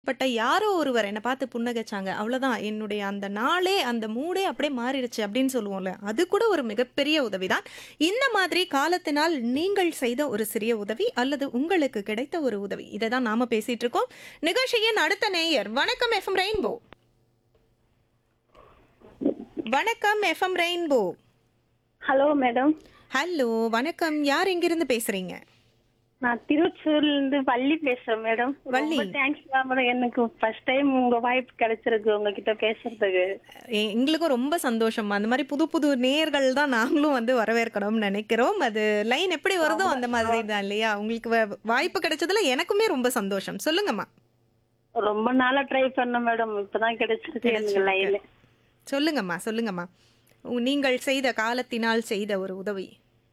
பட்ட யாரோ ஒருவர் என்ன பார்த்து புன்னகைச்சாங்க. அவ்வளோதான். என்னுடைய அந்த நாளே, அந்த மூடே அப்படியே மாறிடுச்சு அப்படின்னு சொல்லுவோம்ல. அது கூட ஒரு மிகப்பெரிய உதவிதான். இந்த மாதிரி காலத்தினால் நீங்கள் செய்த ஒரு சிறிய உதவி அல்லது உங்களுக்கு கிடைத்த ஒரு உதவி. இத தான் நாம பேசிட்டு இருக்கோம். நிகழ்ச்சியின் அடுத்த நேயர். வணக்கம் எஃப்எம் ரெயின்போ. வணக்கம் F M rainbow. Hello madam hello வணக்கம். யார் எங்கிருந்து பேசுறீங்க? நான் திருச்சூர்ல இருந்து வள்ளி பேசுறேன் மேடம் வள்ளி. ரொம்ப தேங்க்ஸ் மேடம் எனக்கு ஃபர்ஸ்ட் டைம் உங்க வாய்ப்பு கிடைச்சிருக்கு உங்ககிட்ட பேசுறதுக்கு எ- எங்களுக்கும் ரொம்ப சந்தோஷம் அந்த மாதிரி புது புது நேயர்கள் தான் நாங்களும் வந்து வரவேற்கணும்னு நினைக்கிறோம் அது லைன் எப்படி வருதோ அந்த மாதிரி தான் இல்லையா உங்களுக்கு வ- வாய்ப்பு கிடைச்சதுல எனக்குமே ரொம்ப சந்தோஷம் சொல்லுங்கம்மா ரொம்ப நாளா ட்ரை பண்ணேன் மேடம் இப்பதான் கிடைச்சிருக்கு எனக்கு லைன்ல சொல்லுங்கம்மா சொல்லுங்கம்மா உ- நீங்கள் செய்த காலத்தினால் செய்த ஒரு உதவி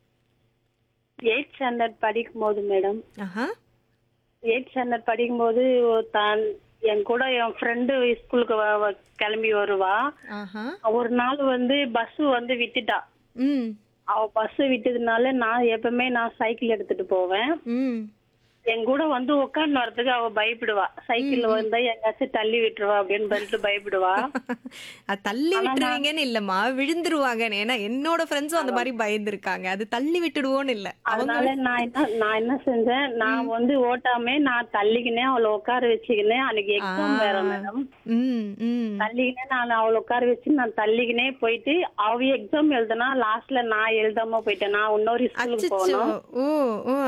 எயிட் ஸ்டாண்டர்ட் படிக்கும் போது மேடம் ஆஹா எயிட் ஸ்டாண்டர்ட் படிக்கும் போது தான் என் கூட என் ஃப்ரெண்டு ஸ்கூலுக்கு வ- வ- கிளம்பி வருவா ஆஹா ஒரு நாள் வந்து பஸ் வந்து விட்டுட்டா ம் அவ பஸ் விட்டதுனால நான் எப்பவுமே நான் சைக்கிள் எடுத்துட்டு போவேன் ம் என் கூட வந்து உட்கார்ந்து வரதுக்கு அவ பயப்படுவா சைக்கிள் வந்தா எங்காச்சும் தள்ளி விட்டுருவா அப்படின்னு சொல்லிட்டு பயப்படுவா அது தள்ளி விட்டுருவீங்கன்னு இல்லம்மா விழுந்துருவாங்கன்னு ஏன்னா என்னோட ஃப்ரெண்ட்ஸும் அந்த மாதிரி பயந்துருக்காங்க அது தள்ளி விட்டுடுவோன்னு இல்ல அவங்க அதனால நான் என்ன நான் என்ன செஞ்சேன் நான் வந்து ஓட்டாமே நான் தள்ளிக்கினேன் அவளை உட்கார வச்சுக்கினேன் அன்னைக்கு எக்ஸாம் வேற மேடம் ம் ம் தள்ளிக்கினே நான் அவளை உட்கார வச்சு நான் தள்ளிக்கினே போயிட்டு அவ எக்ஸாம் எழுதுனா லாஸ்ட்ல நான் எழுதாம போயிட்டேன் நான் இன்னொரு ஸ்கூலுக்கு அச்சச்சோ போனோம் ஓ ஓ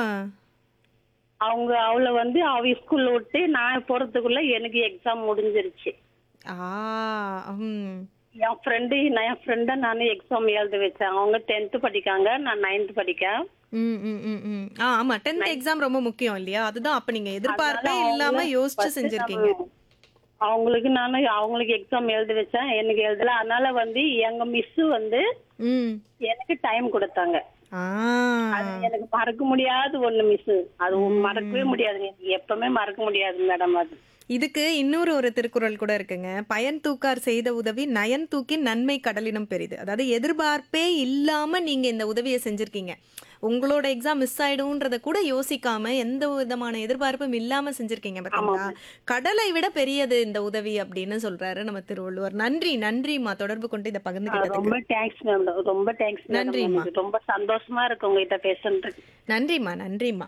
அவங்க அவளை வந்து அவ ஸ்கூல்ல விட்டு நான் போறதுக்குள்ள எனக்கு எக்ஸாம் முடிஞ்சிருச்சு ஆ ம் என் ஃப்ரெண்டு நான் என் ஃப்ரெண்டை நான் எக்ஸாம் எழுத வச்சேன் அவங்க டென்த்து படிக்காங்க நான் நைன்த் படிக்கேன் ம், ம், ம், ம். ஆ ஆமா 10th எக்ஸாம் ரொம்ப முக்கியம் இல்லையா அதுதான் அப்ப நீங்க எதிர்பார்ப்பே அதனால இல்லாம அவங்க யோசிச்சு first செஞ்சிருக்கீங்க நான் அவங்களுக்கு நான் அவங்களுக்கு எக்ஸாம் எழுத வச்சேன் எனக்கு எழுதல அதனால வந்து எங்க மிஸ் வந்து ம் எனக்கு டைம் கொடுத்தாங்க ஆ அது எனக்கு மறக்க முடியாத ஒண்ணு மிஸ் அது மறக்கவே முடியாதுங்க எனக்கு எப்பவுமே மறக்க முடியாது மேடம் அது இதுக்கு இன்னொரு ஒரு திருக்குறள் கூட இருக்குங்க பயன் தூக்கார் செய்த உதவி நயன் தூக்கின் நன்மை கடலினும் பெரிது அதாவது எதிர்பார்ப்பே இல்லாம நீங்க இந்த உதவியை செஞ்சிருக்கீங்க உங்களோட எக்ஸாம் மிஸ் ஆயிடும்ன்றத கூட யோசிக்காம எந்த விதமான எதிர்பார்ப்பும் இல்லாம செஞ்சிருக்கீங்க பாத்தீங்களா கடலை விட பெரியது இந்த உதவி அப்படின்னு சொல்றாரு நம்ம திருவள்ளுவர் நன்றி நன்றிம்மா தொடர்பு கொண்டு இதை பகிர்ந்துகிட்டதுக்கு ரொம்ப தேங்க்ஸ் மேடம் ரொம்ப தேங்க்ஸ் மேடம் நன்றிம்மா. எனக்கு ரொம்ப சந்தோஷமா இருக்கு உங்ககிட்ட பேசுறதுக்கு நன்றிம்மா நன்றிம்மா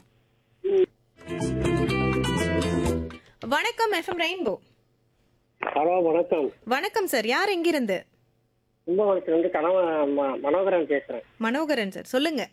ம். வணக்கம் எஃப்எம் ரெயின்போ ஹலோ வணக்கம் வணக்கம் சார் யார் எங்கிருந்து கும்பகோணத்துல இருந்து கனவ ம- மனோகரன் பேசுறேன் மனோகரன் சார் சொல்லுங்க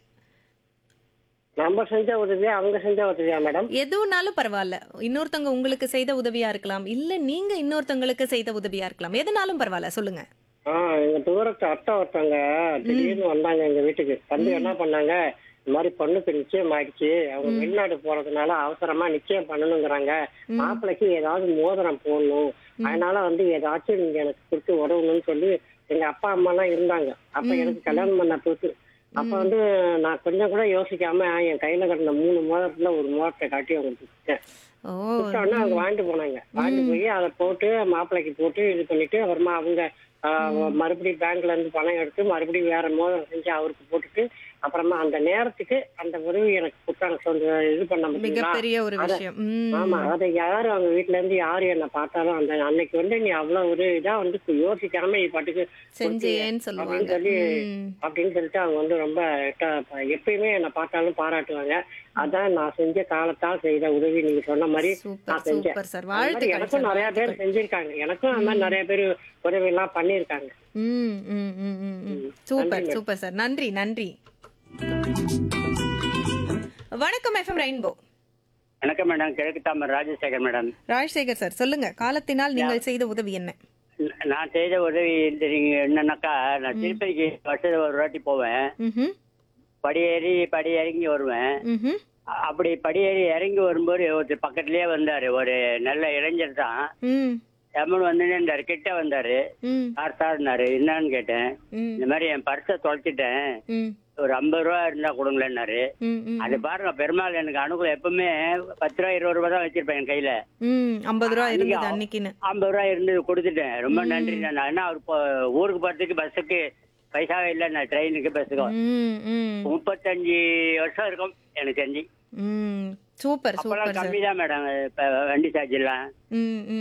நம்ம செஞ்ச உதவியா அவங்க செஞ்ச உதவியா மேடம் எதுனாலும் பரவாயில்ல இன்னொருத்தவங்க உங்களுக்கு செய்த உதவியா இருக்கலாம் இல்ல நீங்க இன்னொருத்தவங்களுக்கு செய்த உதவியா இருக்கலாம் எதுனாலும் பரவாயில்ல சொல்லுங்க ஆ எங்க தூரத்து அத்தை ஒருத்தவங்க திடீர்னு வந்தாங்க எங்க வீட்டுக்கு வந்து என்ன பண்ணாங்க இந்த மாதிரி பொண்ணுக்கு நிச்சயம் ஆயிடுச்சு அவங்க வெளிநாடு போறதுனால அவசரமா நிச்சயம் பண்ணணுங்கிறாங்க மாப்பிள்ளைக்கு ஏதாவது மோதிரம் போடணும் அதனால வந்து ஏதாச்சும் நீங்க எனக்கு கொடுத்து உதவணும்னு சொல்லி எங்க அப்பா அம்மா எல்லாம் இருந்தாங்க அப்ப எனக்கு கல்யாணம் பண்ண போச்சு அப்ப வந்து நான் கொஞ்சம் கூட யோசிக்காம என் கையில கட்டின மூணு மோதிரத்துல ஒரு மோதிரத்தை காட்டி அவங்களுக்கு கொடுத்தேன் ஓ உடனே அவங்க வாங்கிட்டு போனாங்க வாங்கிட்டு போய் அதை போட்டு மாப்பிள்ளைக்கு போட்டு இது பண்ணிட்டு அப்புறமா அவங்க ஆஹ், மறுபடியும் பேங்க்ல இருந்து பணம் எடுத்து மறுபடியும் வேற மோதிரம் செஞ்சு அவருக்கு போட்டுட்டு அப்புறமா அந்த நேரத்துக்கு அந்த உதவி எனக்கு கொடுத்தாங்க சொந்த இது பண்ண முடியுங்களா மிகப்பெரிய ஒரு விஷயம் ம். ஆமா அதை யாரு அவங்க வீட்ல இருந்து யாரு என்ன பார்த்தாலும் அந்த அன்னைக்கு வந்து நீ அவ்வளவு ஒரு இதா வந்து யோசிக்காம நீ பாட்டுக்கு செஞ்சேன்னு அப்படின்னு சொல்லுவாங்க சொல்லி ம். அப்படின்னு சொல்லிட்டு அவங்க வந்து ரொம்ப ட- எப்பயுமே என்னை பார்த்தாலும் பாராட்டுவாங்க அதான் நான் செஞ்ச காலத்தால் செய்த உதவி நீங்க சொன்ன மாதிரி சூப்பர் நான் செஞ்சேன் சூப்பர் சார் அது மாதிரி வாழ்த்துக்கள் எனக்கும் சார் நிறைய பேர் வாழ்த்துக்கள். செஞ்சிருக்காங்க எனக்கும் அந்த மாதிரி நிறைய பேர் உதவி எல்லாம் பண்ணிருக்காங்க ம் ம் ம் ம் ம் சூப்பர் சூப்பர் சார் நன்றி நன்றி வணக்கம் எஃப்எம் ரெயின்போ வணக்கம் மேடம் கிழக்கு தாமர் ராஜசேகர் மேடம் ராஜசேகர் சார் சொல்லுங்க காலத்தினால் நீங்கள் செய்த உதவி என்ன ந- நான் செய்த உதவி தெரியுங்க என்னன்னாக்கா நான் திருப்பதிக்கு வருஷத்துல ஒரு வாட்டி போவேன் ம்ஹும் படி ஏறி படி இறங்கி வருவேன் ம்ஹும் அ- அப்படி படி ஏறி இறங்கி வரும்போது ஒருத்தர் பக்கத்துலயே வந்தாரு ஒரு நல்ல இளைஞர் தான் ம் தமிழ் வந்து இருந்தாரு கிட்ட வந்தாரு ம் சார் சார்னாரு என்னன்னு கேட்டேன் ம் இந்த மாதிரி என் பர்ஸை தொலைச்சிட்டேன் ம் ஒரு ஐம்பது ரூபா இருந்தா கொடுங்களேன்னாரு ம் ம் அது பாருங்க பெருமாள் எனக்கு அனுகூலம் எப்பவுமே பத்து ரூபா இருபது ரூபா தான் வச்சிருப்பேன் என் கையில ம் ஐம்பது ரூபா அன்னைக்கு இருந்தது அவ- அன்னைக்குன்னு ஐம்பது ரூபா இருந்து கொடுத்துட்டேன் ரொம்ப நன்றி நான் ஏன்னா அவர் இப்போ ஊருக்கு போறதுக்கு பஸ்ஸுக்கு பைசாவே இல்லை நான் ட்ரெயினுக்கு பஸ்ஸுக்கு ம் ம் முப்பத்தஞ்சு வருஷம் இருக்கும் எனக்கு தெரிஞ்சு ம் சூப்பர் அப்பெல்லாம் சூப்பர் சார் கம்மி தான் மேடம் இப்ப வண்டி சார்ஜ் எல்லாம் ம் ம்